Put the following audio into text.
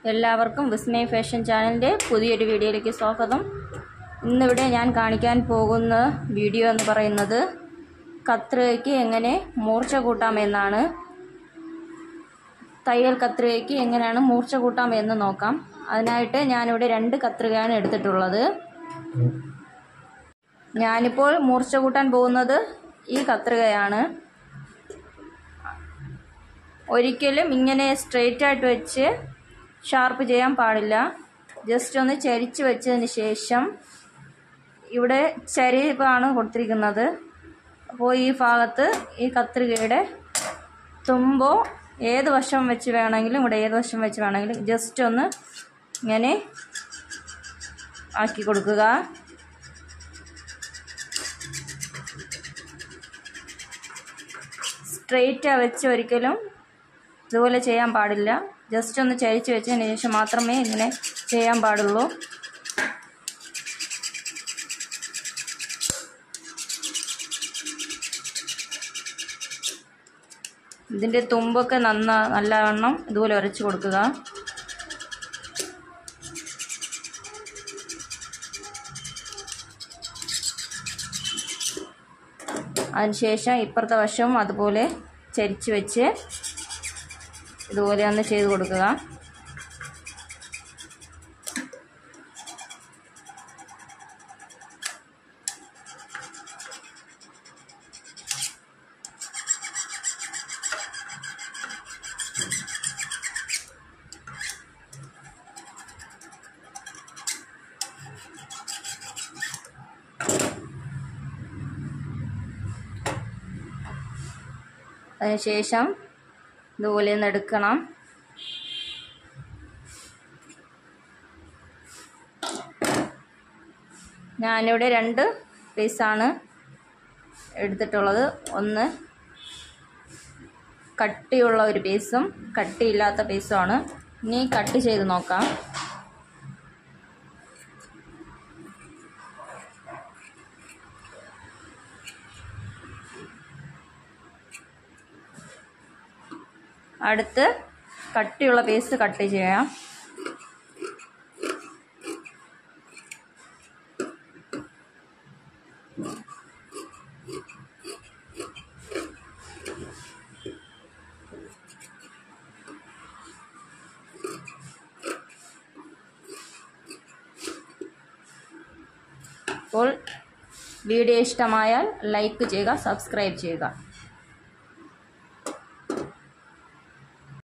എല്ലാവർക്കും വിസ്മയ ഫാഷൻ ചാനലിൻ്റെ പുതിയൊരു വീഡിയോയിലേക്ക് സ്വാഗതം ഇന്നിവിടെ ഞാൻ കാണിക്കാൻ പോകുന്ന വീഡിയോ എന്ന് പറയുന്നത് കത്രികയ്ക്ക് എങ്ങനെ മൂർച്ച കൂട്ടാമെന്നാണ് തയ്യൽ കത്രികയ്ക്ക് എങ്ങനെയാണ് മൂർച്ച കൂട്ടാമെന്ന് നോക്കാം അതിനായിട്ട് ഞാനിവിടെ രണ്ട് കത്രികയാണ് എടുത്തിട്ടുള്ളത് ഞാനിപ്പോൾ മൂർച്ച കൂട്ടാൻ പോകുന്നത് ഈ കത്രികയാണ് ഒരിക്കലും ഇങ്ങനെ സ്ട്രെയിറ്റ് ആയിട്ട് വെച്ച് ഷാർപ്പ് ചെയ്യാൻ പാടില്ല ജസ്റ്റ് ഒന്ന് ചരിച്ച് വെച്ചതിന് ശേഷം ഇവിടെ ചരിവാണ് കൊടുത്തിരിക്കുന്നത് അപ്പോൾ ഈ ഭാഗത്ത് ഈ കത്രികയുടെ തുമ്പോ ഏത് വശം വെച്ച് വേണമെങ്കിലും ഇവിടെ ഏത് വശം വെച്ച് വേണമെങ്കിലും ജസ്റ്റ് ഒന്ന് ഇങ്ങനെ ആക്കി കൊടുക്കുക സ്ട്രെയിറ്റ് വെച്ച് ഒരിക്കലും ഇതുപോലെ ചെയ്യാൻ പാടില്ല ജസ്റ്റ് ഒന്ന് ചരിച്ച് വെച്ചതിന് ശേഷം മാത്രമേ ഇങ്ങനെ ചെയ്യാൻ പാടുള്ളൂ ഇതിൻ്റെ തുമ്പൊക്കെ നന്ന നല്ലവണ്ണം ഇതുപോലെ ഉരച്ച് കൊടുക്കുക അതിനുശേഷം ഇപ്പുറത്തെ വശവും അതുപോലെ ചരിച്ച് വെച്ച് ഇതുപോലെ ഒന്ന് ചെയ്ത് കൊടുക്കുക അതിനുശേഷം ഇതുപോലെ ഒന്ന് എടുക്കണം ഞാനിവിടെ രണ്ട് പീസാണ് എടുത്തിട്ടുള്ളത് ഒന്ന് കട്ടിയുള്ള ഒരു പീസും കട്ടിയില്ലാത്ത പീസുമാണ് ഇനി കട്ട് ചെയ്ത് നോക്കാം അടുത്ത് കട്ടിയുള്ള പീസ് കട്ട് ചെയ്യാം അപ്പോൾ വീഡിയോ ഇഷ്ടമായാൽ ലൈക്ക് ചെയ്യുക സബ്സ്ക്രൈബ് ചെയ്യുക